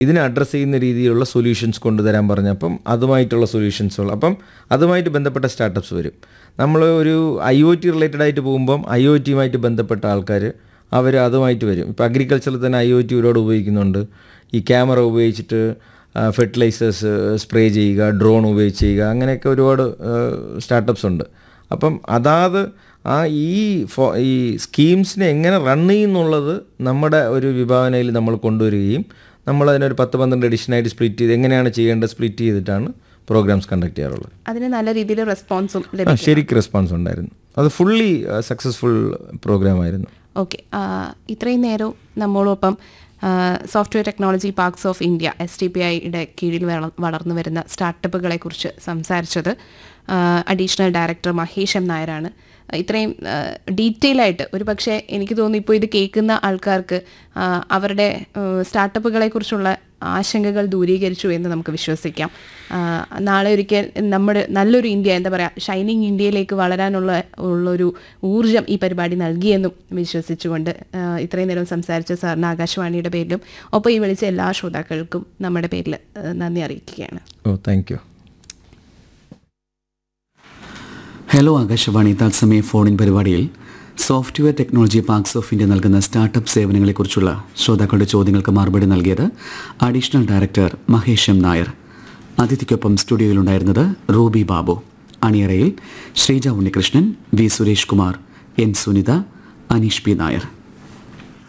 ഇതിനെ അഡ്രസ്സ് ചെയ്യുന്ന രീതിയിലുള്ള സൊല്യൂഷൻസ് കൊണ്ടുതരാൻ പറഞ്ഞപ്പം അതുമായിട്ടുള്ള സൊല്യൂഷൻസുകൾ അപ്പം അതുമായിട്ട് ബന്ധപ്പെട്ട സ്റ്റാർട്ടപ്സ് വരും നമ്മൾ ഒരു ഐ ഒ ടി റിലേറ്റഡ് ആയിട്ട് പോകുമ്പം ഐ ഒ ടിയുമായിട്ട് ബന്ധപ്പെട്ട ആൾക്കാർ അവർ അതുമായിട്ട് വരും ഇപ്പോൾ അഗ്രികൾച്ചറിൽ തന്നെ ഐ ഒ ടി ഒരുപാട് ഉപയോഗിക്കുന്നുണ്ട് ഈ ക്യാമറ ഉപയോഗിച്ചിട്ട് ഫെർട്ടിലൈസേഴ്സ് സ്പ്രേ ചെയ്യുക ഡ്രോൺ ഉപയോഗിച്ച് ചെയ്യുക അങ്ങനെയൊക്കെ ഒരുപാട് സ്റ്റാർട്ടപ്സ് ഉണ്ട് അപ്പം അതാത് ആ ഈ ഫോ ഈ സ്കീംസിനെ എങ്ങനെ റൺ ചെയ്യുന്നുള്ളത് നമ്മുടെ ഒരു വിഭാവനയിൽ നമ്മൾ കൊണ്ടുവരികയും നമ്മൾ അതിനൊരു പത്ത് പന്ത്രണ്ട് എഡിഷനായിട്ട് സ്പ്ലിറ്റ് ചെയ്ത് എങ്ങനെയാണ് ചെയ്യേണ്ടത് സ്പ്ലിറ്റ് ചെയ്തിട്ടാണ് പ്രോഗ്രാംസ് കണ്ടക്ട് ചെയ്യാറുള്ളത് അതിന് നല്ല രീതിയിൽ റെസ്പോൺസും ആ ലഭിക്കും ശരിക്കും റെസ്പോൺസ് ഉണ്ടായിരുന്നു അത് ഫുള്ളി സക്സസ്ഫുൾ പ്രോഗ്രാം ആയിരുന്നു ഓക്കെ ഇത്രയും നേരവും നമ്മളൊപ്പം software technology parks of India S T P ഐയുടെ കീഴിൽ വള- വളർന്നു വരുന്ന സ്റ്റാർട്ടപ്പുകളെ കുറിച്ച് സംസാരിച്ചത് അഡീഷണൽ ഡയറക്ടർ മഹേഷ് എം നായരാണ് ഇത്രയും ഡീറ്റെയിൽ ആയിട്ട് ഒരു പക്ഷേ എനിക്ക് തോന്നുന്നു ഇപ്പോൾ ഇത് കേൾക്കുന്ന ആൾക്കാർക്ക് ആ, അവരുടെ സ്റ്റാർട്ടപ്പുകളെ കുറിച്ചുള്ള ആശങ്കകൾ ദൂരീകരിച്ചു എന്ന് നമുക്ക് വിശ്വസിക്കാം ആ, നാളെ ഒരിക്കൽ നമ്മുടെ നല്ലൊരു ഇന്ത്യ എന്താ പറയുക ഷൈനിങ് ഇന്ത്യയിലേക്ക് വളരാനുള്ള ഉള്ളൊരു ഊർജം ഈ പരിപാടി നൽകിയെന്നും വിശ്വസിച്ചുകൊണ്ട് ആ, ഇത്രയും നേരം സംസാരിച്ച സാറിന് ആകാശവാണിയുടെ പേരിലും ഒപ്പം ഈ വിളിച്ച എല്ലാ ശ്രോതാക്കൾക്കും നമ്മുടെ പേരിൽ ആ, നന്ദി അറിയിക്കുകയാണ് ഓ താങ്ക് യു ഹലോ ആകാശവാണി തത്സമയ ഫോണിൻ പരിപാടിയിൽ software technology parks of India നൽകുന്ന സ്റ്റാർട്ടപ്പ് സേവനങ്ങളെക്കുറിച്ചുള്ള ശ്രോതാക്കളുടെ ചോദ്യങ്ങൾക്ക് മറുപടി നൽകിയത് additional director Mahesh M Nair അതിഥിക്കൊപ്പം സ്റ്റുഡിയോയിലുണ്ടായിരുന്നത് റൂബി ബാബു അണിയറയിൽ Sreeja Unnikrishnan V Suresh Kumar N Sunitha Aneesh P Nair